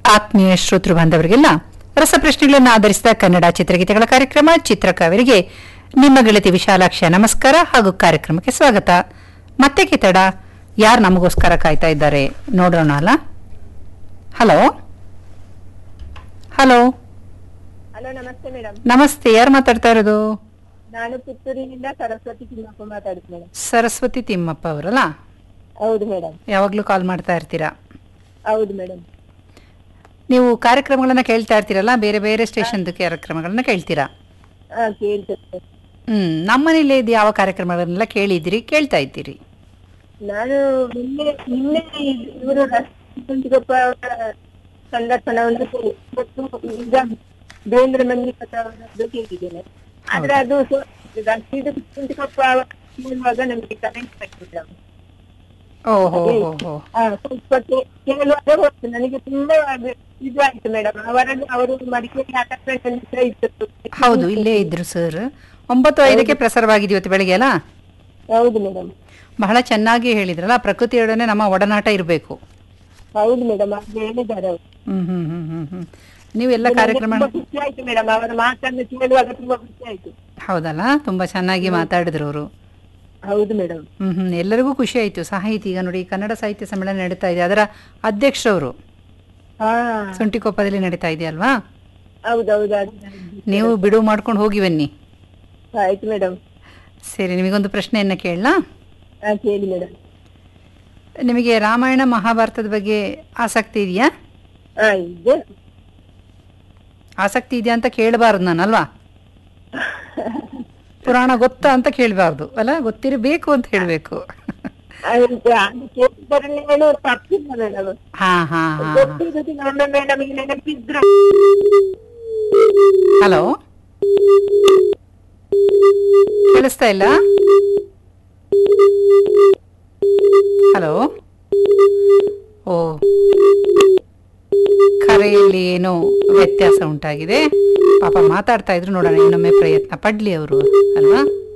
ಆತ್ಮೀಯ ಶ್ರೋತೃ ಬಾಂಧವರಿಗೆಲ್ಲ ರಸಪ್ರಶ್ನೆಗಳನ್ನು ಆಧರಿಸಿದ ಕನ್ನಡ ಚಿತ್ರಗೀತೆಗಳ ಕಾರ್ಯಕ್ರಮ ಚಿತ್ರಕಾವರಿಗೆ ನಿಮ್ಮ ಗೆಳತಿ ವಿಶಾಲಾಕ್ಷ ನಮಸ್ಕಾರ ಹಾಗೂ ಕಾರ್ಯಕ್ರಮಕ್ಕೆ ಸ್ವಾಗತ ಮತ್ತೆ ಕಿತಡ ಯಾರು ನಮಗೋಸ್ಕರ ಕಾಯ್ತಾ ಇದ್ದಾರೆ ನೋಡೋಣ ಅಲ್ಲ ಹಲೋ ಹಲೋ ಹಲೋ ನಮಸ್ತೆ ಮೇಡಮ್ ನಮಸ್ತೆ ಯಾರು ಮಾತಾಡ್ತಾ ಇರೋದು ನಾನು ಪುತ್ತೂರಿನಿಂದ ಸರಸ್ವತಿ ತಿಮ್ಮಪ್ಪ ಮಾತಾಡುದು ಮೇಡಮ್ ಸರಸ್ವತಿ ತಿಮ್ಮಪ್ಪ ಅವರಲ್ಲ ಹೌದು ಮೇಡಮ್ ಯಾವಾಗಲೂ ಕಾಲ್ ಮಾಡ್ತಾ ಇರ್ತೀರಾ ಹೌದು ಮೇಡಮ್ ನೀವು ಕಾರ್ಯಕ್ರಮಗಳನ್ನ ಕೇಳ್ತಾ ಇರ್ತೀರಲ್ಲ ಬೇರೆ ಬೇರೆ ಸ್ಟೇಷನ್ದು ಕಾರ್ಯಕ್ರಮಗಳನ್ನ ಕೇಳ್ತೀರಾ ಹಾ ಕೇಳ್ತೇನೆ ಹ್ಮ್ ನಮ್ಮನೇಲಿ ಇದು ಯಾವ ಕಾರ್ಯಕ್ರಮಗಳನ್ನೆಲ್ಲ ಕೇಳಿದಿರಿ ಕೇಳ್ತಾ ಇದ್ದೀರಿ ನಾನು ನಿನ್ನೆ ನಿನ್ನೆ ಇವರು ರಸ್ತಿಗೊಪ್ಪ ಅವರ ಸಂದರ್ಶನವನ್ನು ಕೇಳಿ- ಮತ್ತು ಈಗ ದೇವೇಂದ್ರ ಮಲ್ಲಿಕತ ಅವರದ್ದು ಕೇಳಿದ್ದೇನೆ ಆದ್ರೆ ಅದು ರಸ್ತಿದು ಕುಂಟಿಕೊಪ್ಪ ಅವರು ಕೇಳುವಾಗ ನಮಗೆ ಕರೆಂಟ್ ಮೇಡಮ್ ಓಹೋ ಹೋ ಹೋ ಸ್ವಲ್ಪ ಕೇ- ಕೇಳುವಾಗ ಹೋಯ್ತು ನನಗೆ ತುಂಬಾ ಅದು ಇದು ಆಯ್ತು ಮೇಡಮ್ ಅವರನ್ನು ಅವರು ಮಡಿಕೇರಿ ಅಟ್ಯಾಚ್ಮೆಂಟ್ ಸಹ ಇತ್ತು ಹೌದು ಇಲ್ಲೇ ಇದ್ರು ಸರ್ ಒಂಬತ್ತು ಐದಕ್ಕೆ ಪ್ರಸಾರವಾಗಿದೆ ಇವತ್ತು ಬೆಳಗ್ಗೆ ಅಲ್ಲ ಹೌದು ಮೇಡಮ್ ಬಹಳ ಚೆನ್ನಾಗಿ ಹೇಳಿದ್ರಲ್ಲ ಪ್ರಕೃತಿಯೊಡನೆ ನಮ್ಮ ಒಡನಾಟ ಇರಬೇಕು ಹೌದು ಮೇಡಮ್ ಅದು ಹೇಳಿದ್ದಾರೆ ಅವರು ಹ್ಮ್ ಹ್ಮ್ ಹ್ಮ್ ಹ್ಮ್ ಹ್ಮ್ ನೀವೆಲ್ಲ ಕಾರ್ಯಕ್ರಮ ತುಂಬಾ ಖುಷಿ ಆಯ್ತು ಮೇಡಮ್ ಅವರ ಮಾತನ್ನು ಕೇಳುವಾಗ ತುಂಬಾ ಖುಷಿ ಆಯ್ತು ಹೌದಲ್ಲ ತುಂಬಾ ಚೆನ್ನಾಗಿ ಮಾತಾಡಿದ್ರು ಅವರು ಹೌದು ಮೇಡಮ್ ಹ್ಮ್ ಹ್ಮ್ ಎಲ್ಲರಿಗೂ ಖುಷಿ ಆಯ್ತು ಸಾಹಿತಿ ಈಗ ನೋಡಿ ಕನ್ನಡ ಸಾಹಿತ್ಯ ಸಮ್ಮೇಳನ ನಡೀತಾ ಇದೆ ಅದರ ಅಧ್ಯಕ್ಷರವರು ಹಾ ಸುಂಟಿಕೊಪ್ಪದಲ್ಲಿ ನಡೀತಾ ಇದೆಯಲ್ವಾ ಹೌದೌದು ಅದು ನೀವು ಬಿಡುವು ಮಾಡ್ಕೊಂಡು ಹೋಗಿ ಬನ್ನಿ ಆಯ್ತು ಮೇಡಮ್ ಸರಿ ನಿಮಗೊಂದು ಪ್ರಶ್ನೆಯನ್ನ ಕೇಳಲಾ ಹಾ ಕೇಳಿ ಮೇಡಮ್ ನಿಮಗೆ ರಾಮಾಯಣ ಮಹಾಭಾರತದ ಬಗ್ಗೆ ಆಸಕ್ತಿ ಇದೆಯಾ ಹಾ ಇದೆ ಆಸಕ್ತಿ ಇದೆಯಾ ಅಂತ ಕೇಳಬಾರ್ದು ನಾನಲ್ವಾ ಪುರಾಣ ಗೊತ್ತಾ ಅಂತ ಕೇಳಬಾರ್ದು ಅಲ್ಲ ಗೊತ್ತಿರಬೇಕು ಅಂತ ಹೇಳಬೇಕು ಅದು ಅದು ಕೇಳಿದ್ದರಲ್ಲಿ ಏನು ತಪ್ಪಿಲ್ಲ ಮೇಡಮ್ ಹಾ ಹಾ ಹಾ ಗೊತ್ತಿರೋದಿಲ್ಲ ಒಮ್ಮೊಮ್ಮೆ ನಮಗೆ ನೆನಪಿದ್ರೆ ಹಲೋ ಕೇಳಿಸ್ತಾ ಇಲ್ಲ ಹಲೋ ಓ ಕರೆಯಲ್ಲಿ ಏನೋ ವ್ಯತ್ಯಾಸ ಉಂಟಾಗಿದೆ ಪಾಪ ಮಾತಾಡ್ತಾ ಇದ್ರು ನೋಡೋಣ ಇನ್ನೊಮ್ಮೆ ಪ್ರಯತ್ನ ಪಡ್ಲಿ ಅವರು ಅಲ್ವಾ